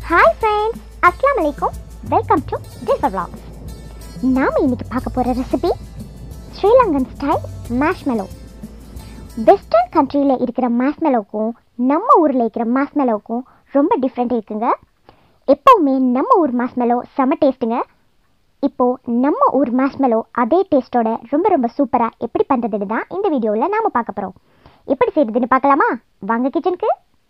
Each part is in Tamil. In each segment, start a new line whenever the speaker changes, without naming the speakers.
ஹாய் ஃப்ரெண்ட்ஸ் அஸ்லாம் வலைக்கும் வெல்கம் டு டிஃபர் vlogs நாம் இன்னைக்கு பார்க்க போகிற recipe Sri Lankan style marshmallow western கண்ட்ரியில் இருக்கிற மேஷ்மெலோக்கும் நம்ம ஊரில் இருக்கிற மேஷ்மெலோக்கும் ரொம்ப டிஃப்ரெண்ட் இருக்குங்க எப்போவுமே நம்ம ஊர் மேஷ்மெலோ செம டேஸ்ட்டுங்க இப்போது நம்ம ஊர் மேஷ்மெலோ அதே டேஸ்ட்டோட ரொம்ப ரொம்ப சூப்பராக எப்படி பண்ணுறதுன்னு தான் இந்த வீடியோவில் நாம் பார்க்க போகிறோம் எப்படி செய்யுதுன்னு பார்க்கலாமா வாங்க கிச்சனுக்கு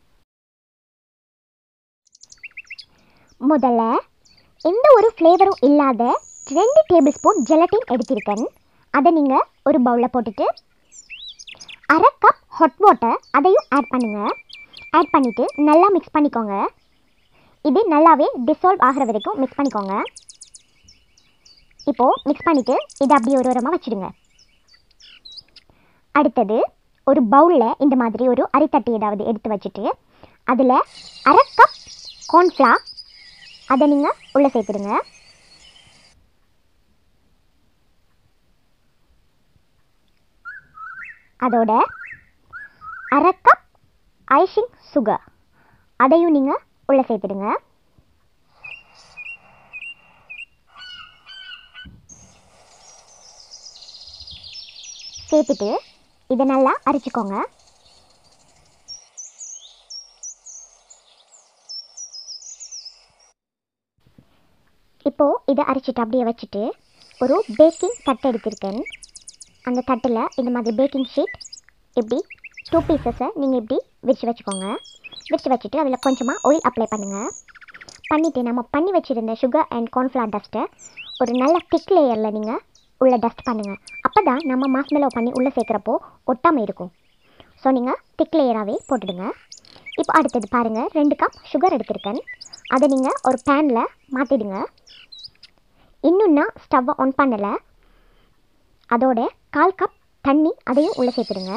முதல்ல எந்த ஒரு ஃப்ளேவரும் இல்லாத ரெண்டு டேபிள் ஸ்பூன் ஜெலட்டின் எடுத்திருக்கேன் அதை நீங்கள் ஒரு பவுலில் போட்டுட்டு அரை கப் ஹாட் வாட்டர் அதையும் ஆட் பண்ணுங்கள் ஆட் பண்ணிவிட்டு நல்லா மிக்ஸ் பண்ணிக்கோங்க இது நல்லாவே டிசால்வ் ஆகிற வரைக்கும் மிக்ஸ் பண்ணிக்கோங்க இப்போது மிக்ஸ் பண்ணிவிட்டு இதை அப்படியே ஒரு ஓரமாக வச்சுடுங்க அடுத்தது ஒரு பவுலில் இந்த மாதிரி ஒரு அரித்தட்டி ஏதாவது எடுத்து வச்சுட்டு அதில் அரை கப் கார்ன்ஃப்ளவர் அதை நீங்கள் உள்ளே சேர்த்துடுங்க அதோட அரை கப் ஐஷிங் சுகர் அதையும் நீங்கள் உள்ளே சேர்த்துடுங்க சேர்த்துட்டு இதை நல்லா அரைச்சிக்கோங்க இப்போது இதை அரைச்சிட்டு அப்படியே வச்சுட்டு ஒரு பேக்கிங் தட்டு எடுத்திருக்கேன் அந்த தட்டில் இந்த மாதிரி பேக்கிங் ஷீட் இப்படி டூ பீசஸை நீங்கள் இப்படி விரித்து வச்சுக்கோங்க விரித்து வச்சுட்டு அதில் கொஞ்சமாக ஆயில் அப்ளை பண்ணுங்கள் பண்ணிவிட்டு நம்ம பண்ணி வச்சுருந்த சுகர் அண்ட் கார்ன்ஃப்ளவர் டஸ்ட்டை ஒரு நல்ல திக் லேயரில் நீங்கள் உள்ளே டஸ்ட் பண்ணுங்கள் அப்போ தான் நம்ம மாஸ்மெலோ பண்ணி உள்ளே சேர்க்குறப்போ ஒட்டாமல் இருக்கும் ஸோ நீங்கள் திக் லேயராகவே போட்டுடுங்க இப்போ அடுத்தது பாருங்கள் ரெண்டு கப் சுகர் எடுத்திருக்கேன் அதை நீங்கள் ஒரு பேனில் மாற்றிடுங்க இன்னும் நான் ஸ்டவ்வை ஆன் பண்ணலை அதோட கால் கப் தண்ணி அதையும் உள்ளே சேர்த்துடுங்க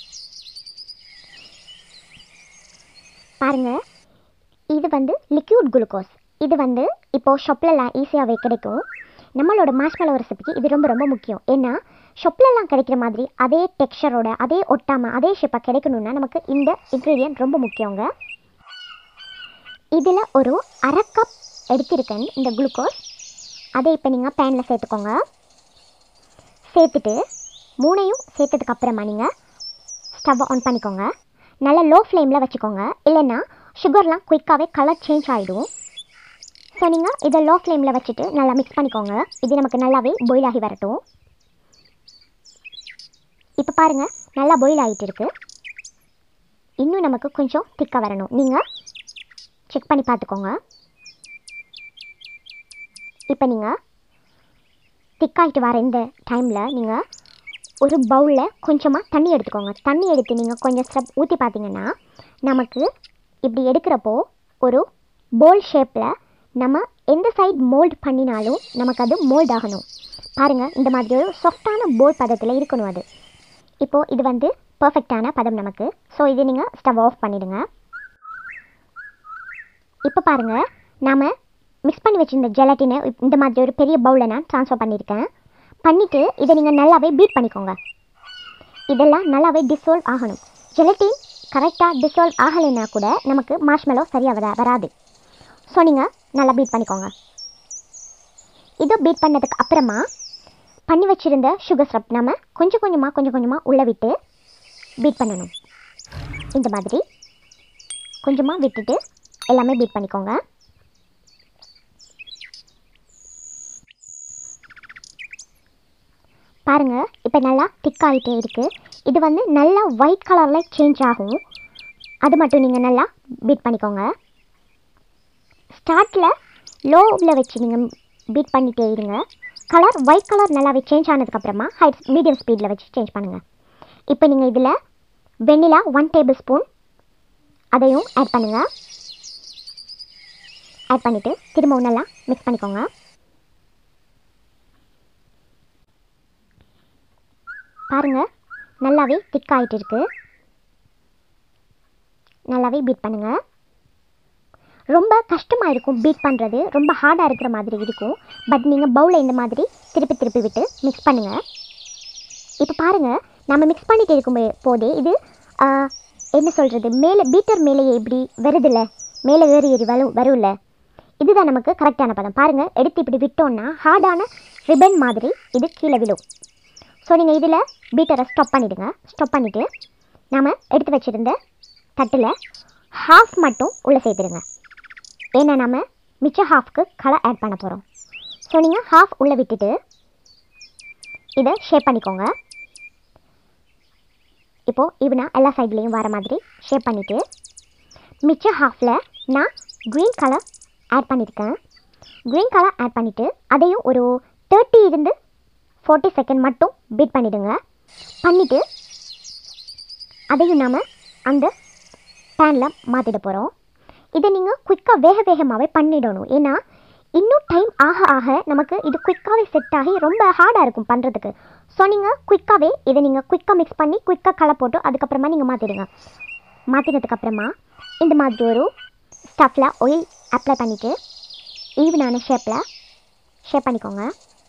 பாருங்கள் இது வந்து லிக்யூட் குளுக்கோஸ் இது வந்து இப்போது ஷாப்லலாம் ஈஸியாகவே கிடைக்கும் நம்மளோட மாஷ்மெலோ ரெசிபிக்கு இது ரொம்ப ரொம்ப முக்கியம் ஏன்னா ஷாப்லலாம் கிடைக்கிற மாதிரி அதே டெக்ஸ்சரோட அதே ஒட்டாமல் அதே ஷேப்பாக கிடைக்கணுன்னா நமக்கு இந்த இன்க்ரீடியன்ட் ரொம்ப முக்கியங்க இதில் ஒரு அரை கப் எடுத்திருக்கேன் இந்த குளுக்கோஸ் அதை இப்போ நீங்கள் பேனில் சேர்த்துக்கோங்க சேர்த்துட்டு மூணையும் சேர்த்ததுக்கு அப்புறமா நீங்கள் ஸ்டவ்வை ஆன் பண்ணிக்கோங்க நல்லா லோ ஃப்ளேமில் வச்சுக்கோங்க இல்லைன்னா சுகர்லாம் குயிக்காகவே கலர் சேஞ்ச் ஆகிடும் ஸோ நீங்கள் இதை லோ ஃப்ளேமில் வச்சுட்டு நல்லா மிக்ஸ் பண்ணிக்கோங்க இது நமக்கு நல்லாவே பாயில் ஆகி வரட்டும் இப்போ பாருங்கள் நல்லா பாயில் ஆகிட்டு இருக்கு இன்னும் நமக்கு கொஞ்சம் திக்காக வரணும் நீங்கள் செக் பண்ணி பார்த்துக்கோங்க இப்போ நீங்கள் திக்காகிட்டு வர இந்த டைமில் நீங்கள் ஒரு பவுலில் கொஞ்சமாக தண்ணி எடுத்துக்கோங்க தண்ணி எடுத்து நீங்கள் கொஞ்சம் ஸ்டெப் ஊற்றி பார்த்தீங்கன்னா நமக்கு இப்படி எடுக்கிறப்போ ஒரு போல் ஷேப்பில் நம்ம எந்த சைட் மோல்ட் பண்ணினாலும் நமக்கு அது மோல்ட் ஆகணும் பாருங்கள் இந்த மாதிரி ஒரு சாஃப்டான போல் பதத்தில் இருக்கணும் அது இப்போது இது வந்து பர்ஃபெக்டான பதம் நமக்கு ஸோ இது நீங்கள் ஸ்டவ் ஆஃப் பண்ணிவிடுங்க இப்போ பாருங்கள் நாம் மிக்ஸ் பண்ணி வச்சுருந்த ஜெலட்டினை இந்த மாதிரி ஒரு பெரிய பவுலில் நான் ட்ரான்ஸ்ஃபர் பண்ணியிருக்கேன் பண்ணிவிட்டு இதை நீங்கள் நல்லாவே பீட் பண்ணிக்கோங்க இதெல்லாம் நல்லாவே டிசால்வ் ஆகணும் ஜெலட்டின் கரெக்டாக டிசால்வ் ஆகலைன்னா கூட நமக்கு மார்ஷ்மெலோ சரியாக வர வராது ஸோ நீங்கள் நல்லா பீட் பண்ணிக்கோங்க இது பீட் பண்ணதுக்கு அப்புறமா பண்ணி வச்சுருந்த சுகர் ஸ்ரப் நம்ம கொஞ்சம் கொஞ்சமாக கொஞ்சம் கொஞ்சமாக உள்ளே விட்டு பீட் பண்ணணும் இந்த மாதிரி கொஞ்சமாக விட்டுட்டு எல்லாமே பீட் பண்ணிக்கோங்க பாருங்கள் இப்போ நல்லா திக்காகிட்டே இருக்குது இது வந்து நல்லா ஒயிட் கலரில் சேஞ்ச் ஆகும் அது மட்டும் நீங்கள் நல்லா பீட் பண்ணிக்கோங்க ஸ்டார்ட்டில் லோவில் வச்சு நீங்கள் பீட் பண்ணிகிட்டே இருங்க கலர் ஒயிட் கலர் நல்லாவே சேஞ்ச் ஆனதுக்கப்புறமா ஹை மீடியம் ஸ்பீடில் வச்சு சேஞ்ச் பண்ணுங்கள் இப்போ நீங்கள் இதில் வெண்ணிலா ஒன் டேபிள் ஸ்பூன் அதையும் ஆட் பண்ணுங்கள் ஆட் பண்ணிவிட்டு திரும்பவும் நல்லா மிக்ஸ் பண்ணிக்கோங்க பாருங்கள் நல்லாவே திக் ஆகிட்டு இருக்கு நல்லாவே பீட் பண்ணுங்கள் ரொம்ப கஷ்டமாக இருக்கும் பீட் பண்ணுறது ரொம்ப ஹார்டாக இருக்கிற மாதிரி இருக்கும் பட் நீங்கள் பவுலில் இந்த மாதிரி திருப்பி திருப்பி விட்டு மிக்ஸ் பண்ணுங்கள் இப்போ பாருங்கள் நம்ம மிக்ஸ் பண்ணிட்டு இருக்கும் போ- போதே இது ஆ, என்ன சொல்கிறது மேலே பீட்டர் மேலேயே இப்படி வருதுல்ல மேலே ஏறி ஏறி வரும் வரும்ல இதுதான் நமக்கு கரெக்டான பதம் பாருங்கள் எடுத்து இப்படி விட்டோம்னா ஹார்டான ரிபன் மாதிரி இது கீழே விழும் ஸோ நீங்கள் இதில் பீட்டரை ஸ்டாப் பண்ணிவிடுங்க ஸ்டாப் பண்ணிவிட்டு நாம் எடுத்து வச்சுருந்த தட்டில் ஹாஃப் மட்டும் உள்ளே சேர்த்துடுங்க ஏன்னா நம்ம மிச்ச ஹாஃப்க்கு கலர் ஆட் பண்ண போகிறோம் ஸோ நீங்கள் ஹாஃப் உள்ளே விட்டுட்டு இதை ஷேப் பண்ணிக்கோங்க இப்போது இவனா எல்லா சைட்லேயும் வர மாதிரி ஷேப் பண்ணிவிட்டு மிச்ச ஹாஃபில் நான் க்ரீன் கலர் ஆட் பண்ணியிருக்கேன் க்ரீன் கலர் ஆட் பண்ணிவிட்டு அதையும் ஒரு தேர்ட்டி இருந்து ஃபார்ட்டி செகண்ட் மட்டும் பீட் பண்ணிவிடுங்க பண்ணிவிட்டு அதையும் நாம் அந்த பேனில் மாற்றிட போகிறோம் இதை நீங்கள் குயிக்காக வேக வேகமாகவே பண்ணிடணும் ஏன்னா இன்னும் டைம் ஆக ஆக நமக்கு இது குயிக்காகவே செட் ஆகி ரொம்ப ஹார்டாக இருக்கும் பண்ணுறதுக்கு ஸோ நீங்கள் குயிக்காகவே இதை நீங்கள் குயிக்காக மிக்ஸ் பண்ணி குயிக்காக களை போட்டு அதுக்கப்புறமா நீங்கள் மாற்றிடுங்க மாற்றினதுக்கப்புறமா இந்த மாதிரி ஒரு ஸ்டஃப்பில் ஆயில் அப்ளை பண்ணிவிட்டு ஈவனான ஷேப்பில் ஷேப் பண்ணிக்கோங்க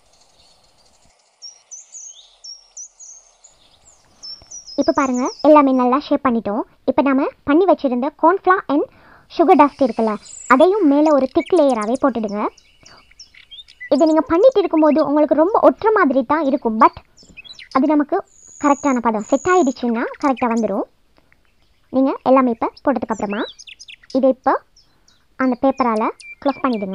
இப்போ பாருங்கள் எல்லாமே நல்லா ஷேப் பண்ணிட்டோம் இப்போ நம்ம பண்ணி வச்சுருந்த கோன்ஃப்ளா அண்ட் சுகர் டஸ்ட் இருக்குல்ல அதையும் மேலே ஒரு திக் லேயராகவே போட்டுடுங்க இதை நீங்கள் பண்ணிட்டு இருக்கும்போது உங்களுக்கு ரொம்ப ஒட்டுற மாதிரி தான் இருக்கும் பட் அது நமக்கு கரெக்டான பதம் செட் ஆகிடுச்சுன்னா கரெக்டாக வந்துடும் நீங்கள் எல்லாமே இப்போ போட்டதுக்கப்புறமா இதை இப்போ அந்த பேப்பரால் க்ளோஸ் பண்ணிவிடுங்க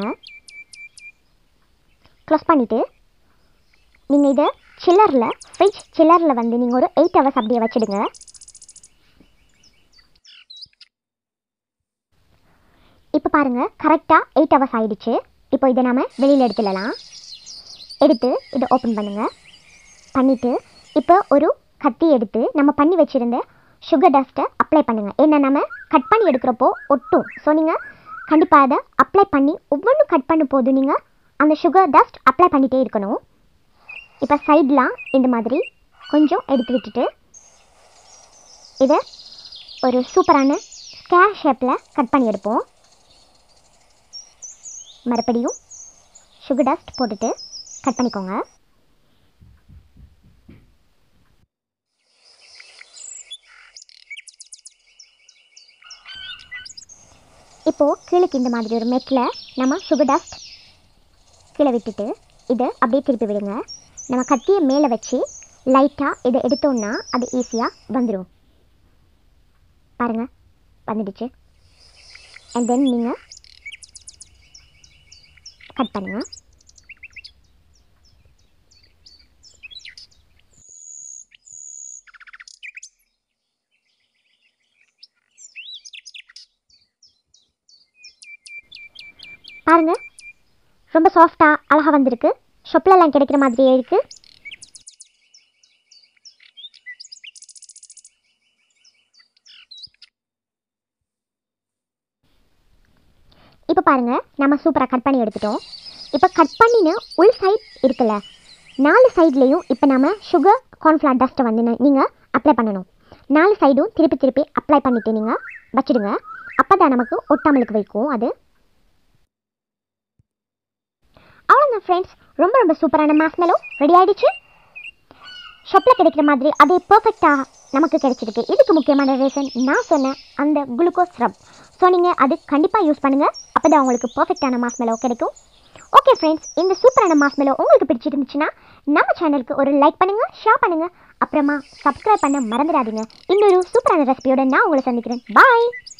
க்ளோஸ் பண்ணிவிட்டு நீங்கள் இதை சில்லரில் ஃப்ரிட்ஜ் சில்லரில் வந்து நீங்கள் ஒரு எயிட் ஹவர்ஸ் அப்படியே வச்சுடுங்க இப்போ பாருங்கள் கரெக்டாக எயிட் ஹவர்ஸ் ஆயிடுச்சு இப்போ இதை நாம் வெளியில் எடுத்துடலாம் எடுத்து இதை ஓப்பன் பண்ணுங்கள் பண்ணிவிட்டு இப்போ ஒரு கத்தி எடுத்து நம்ம பண்ணி வச்சுருந்த சுகர் டஸ்ட்டை அப்ளை பண்ணுங்கள் ஏன்னா நம்ம கட் பண்ணி எடுக்கிறப்போ ஒட்டும் ஸோ நீங்கள் கண்டிப்பாக அதை அப்ளை பண்ணி ஒவ்வொன்றும் கட் பண்ணும் போது நீங்கள் அந்த சுகர் டஸ்ட் அப்ளை பண்ணிகிட்டே இருக்கணும் இப்போ சைட்லாம் இந்த மாதிரி கொஞ்சம் எடுத்து விட்டுட்டு இதை ஒரு சூப்பரான ஸ்கேர் ஷேப்பில் கட் பண்ணி எடுப்போம் மறுபடியும் சுகர் டஸ்ட் போட்டுட்டு கட் பண்ணிக்கோங்க இப்போது கீழேக்கு இந்த மாதிரி ஒரு மெட்டில் நம்ம சுகர் டஸ்ட் கீழே விட்டுட்டு இதை அப்படியே திருப்பி விடுங்க நம்ம கத்தியை மேலே வச்சு லைட்டாக இதை எடுத்தோம்னா அது ஈஸியாக வந்துடும் பாருங்கள் வந்துடுச்சு அண்ட் தென் நீங்கள் கட் பண்ணுங்க பாருங்க ரொம்ப சாஃப்டாக அழகாக வந்திருக்கு ஷொப்லலாம் கிடைக்கிற மாதிரியே இருக்குது இப்போ பாருங்க நம்ம சூப்பராக கட் பண்ணி எடுத்துட்டோம் இப்போ கட் பண்ணின உள் சைட் இருக்குல்ல நாலு சைட்லேயும் இப்போ நம்ம சுகர் கார்ன்ஃப்ளவர் டஸ்ட்டை வந்து நீங்கள் அப்ளை பண்ணணும் நாலு சைடும் திருப்பி திருப்பி அப்ளை பண்ணிவிட்டு நீங்கள் வச்சிடுங்க அப்போ தான் நமக்கு ஒட்டாமலுக்கு வைக்கும் அது அவ்வளோதான் ஃப்ரெண்ட்ஸ் ரொம்ப ரொம்ப சூப்பரான மாஸ்மெலோ ரெடி ஆயிடுச்சு ஷாப்பில் கிடைக்கிற மாதிரி அதே பர்ஃபெக்டாக நமக்கு கிடைச்சிருக்கு இதுக்கு முக்கியமான ரீசன் நான் சொன்ன அந்த குளுக்கோஸ் ரப் ஸோ நீங்கள் அது கண்டிப்பாக யூஸ் பண்ணுங்கள் அப்போ தான் உங்களுக்கு பர்ஃபெக்டான மாஸ்மெலோ கிடைக்கும் ஓகே ஃப்ரெண்ட்ஸ் இந்த சூப்பரான மாஸ்மெலோ உங்களுக்கு பிடிச்சிருந்துச்சுன்னா நம்ம சேனலுக்கு ஒரு லைக் பண்ணுங்கள் ஷேர் பண்ணுங்கள் அப்புறமா சப்ஸ்கிரைப் பண்ண மறந்துடாதீங்க இன்னொரு சூப்பரான ரெசிபியோட நான் உங்களை சந்திக்கிறேன் பாய்